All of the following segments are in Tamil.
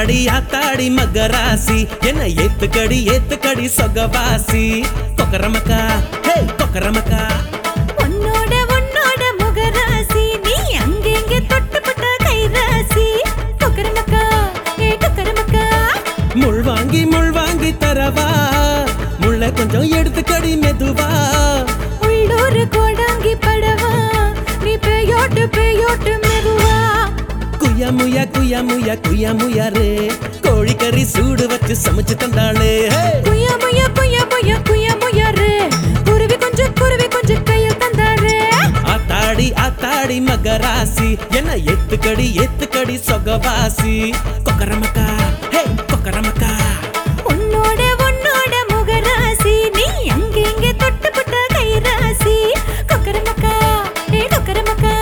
ஆத்தாடி ஆத்தாடி மகராசி என்ன ஏத்துக்கடி ஏத்துக்கடி சொகவாசி கொக்கரமக்கா ஹே கொக்கரமக்கா உன்னோட உன்னோட முகராசி நீ அங்கெங்க தொட்டுப்பட்ட கைராசி கொக்கரமக்கா ஏ கொக்கரமக்கா முள் வாங்கி முள் வாங்கி தரவா முள்ள கொஞ்சம் எடுத்துக்கடி மெதுவா உள்ளூர் கோடாங்கி படவா நீ பேயோட்டு பேயோட்டு மெதுவா குயமுயா குயமுயா குயமுயாரே கோழிக்கறி சூடு வச்சு சமைச்சு தந்தாளே ஹே! குயா முயா குயா முயா குயா முயாரு குருவி கொஞ்சம் குருவி கொஞ்சம் கையில் தந்தாரு ஆத்தாடி ஆத்தாடி மகராசி என்ன எத்துக்கடி எத்துக்கடி சொகவாசி கொக்கரமக்கா ஹே கொக்கரமக்கா உன்னோட உன்னோட முகராசி நீ அங்கெங்க தொட்டுப்பட்ட கைராசி கொக்கரமக்கா ஏ கொக்கரமக்கா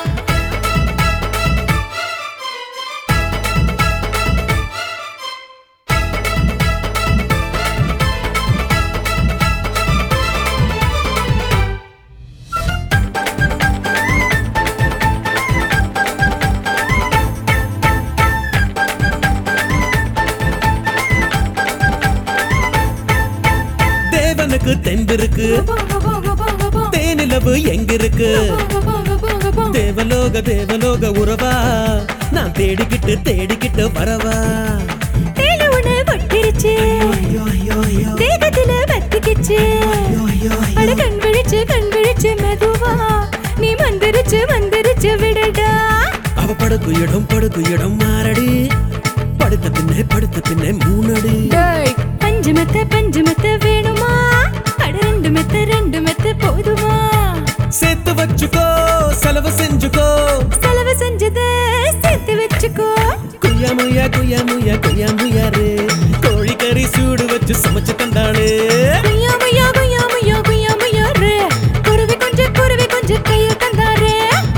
தேவனுக்கு தெம்பிருக்கு தேனிலவு எங்க இருக்கு தேவலோக தேவலோக உறவா நான் தேடிக்கிட்டு தேடிக்கிட்டு வரவா தேல உன கொட்டிருச்சு ஐயோ, ஐயோ, ஐயோ, தேகத்துல வத்திக்கிச்சு ஐயோ, ஐயோ, ஐயோ. அட கண் விழிச்சு கண் விழிச்சு மெதுவா நீ மந்திரிச்சு மந்திரிச்சு விடடா அவ படுக்கு இடம் படுக்கு இடம் மாறடி படுத்த பின்னே படுத்த பின்னே மூணடி டேய் பஞ்சு மெத்த பஞ்சு மெத்த வேணுமா அட ரெண்டு மெத்த ரெண்டு மெத்த போதுமா சேர்த்து வச்சுக்கோ செலவு செஞ்சுக்கோ செலவு செஞ்சத சேர்த்து வச்சுக்கோ குய்யாமுயா குய்யாமுயா குய்யாமுயாரு கோழிக்கறி சூடு வச்சு சமைச்சு தந்தாளே குய்யா முய்யா குய்யா முய்யா குய்யா முய்யாரு குருவி கொஞ்சம் குருவி கொஞ்சம் கையில் தந்தாரு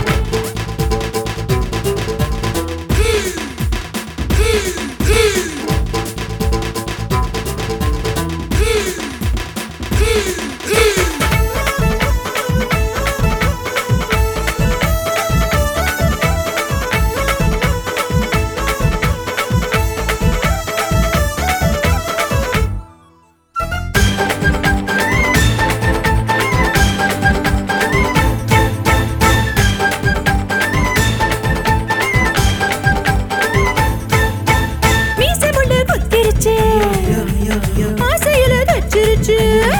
மீசை முள்ளு குத்திருச்சு ஆசையில தச்சிருச்சு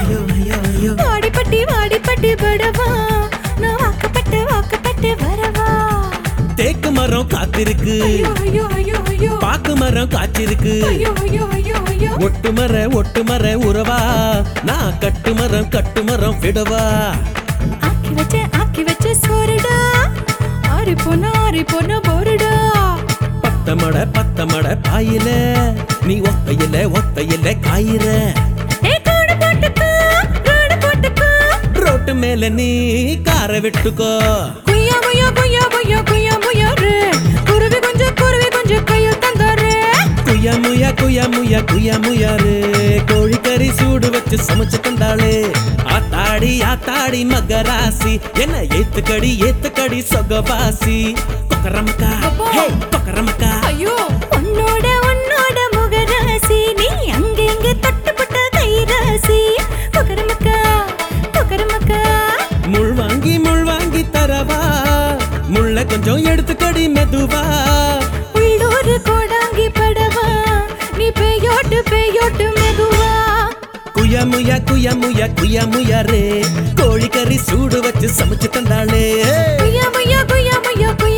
வாடிப்பட்டி வாடிப்பட்டி படவா நான் வாக்கப்பட்டு வாக்கப்பட்டு வரவா தேக்கு மரம் காத்திருக்கு ஐயோ ஐயோ ஐயோ ஐயோ பாக்கு மரம் காய்ச்சிருக்கு ஐயோ ஐயோ ஐயோ ஐயோ ஒட்டு மர ஒட்டு மர உறவா நான் கட்டு மரம் கட்டு மரம் விடவா ஆக்கி வச்ச ஆக்கி வச்ச சோறுடா ஆறி போன ஆறி போன போருடா பத்த மட பத்த மட பாயில நீ ஒத்தையில ஒத்தையில காயிற ஏ கோடு போட்டுக்கோ கோடு போட்டுக்கோ ரோட்டு மேல நீ காரை விட்டுக்கோ குய்யா முய்யா குய்யா முய்யா குய்யா முய்யாரு குருவி கொஞ்சம் குருவி கொஞ்சம் கையில் தந்தாரு குய்யா முயா குய்யா முயா குய்யா முயாரு கோழிக்கறி சூடு வச்சு சமைச்சு தந்தாளே ஆத்தாடி ஆத்தாடி மகராசி என்ன ஏத்துக்கடி ஏத்துக்கடி சொகவாசி கொக்கரமக்கா ஹே கொக்கரமக்கா ஐயோ உன்னோட உன்னோட முகராசி நீ அங்கெங்க தொட்டுப்பட்ட கைராசி கொக்கரமக்கா கொக்கரமக்கா முள் வாங்கி முள் வாங்கி தரவா முள்ள கொஞ்சம் எடுத்துக்கடி மெதுவா உள்ளூர் கோடாங்கி படவா நீ பேயோட்டு பேயோட்டு மெதுவா குய்யா முயா குய்யா முயா குய்யா முயாரே கோழிக்கறி சூடு வச்சு சமைச்சு தந்தாளே குய்யா முய்யா குய்யா முய்யா குய்யா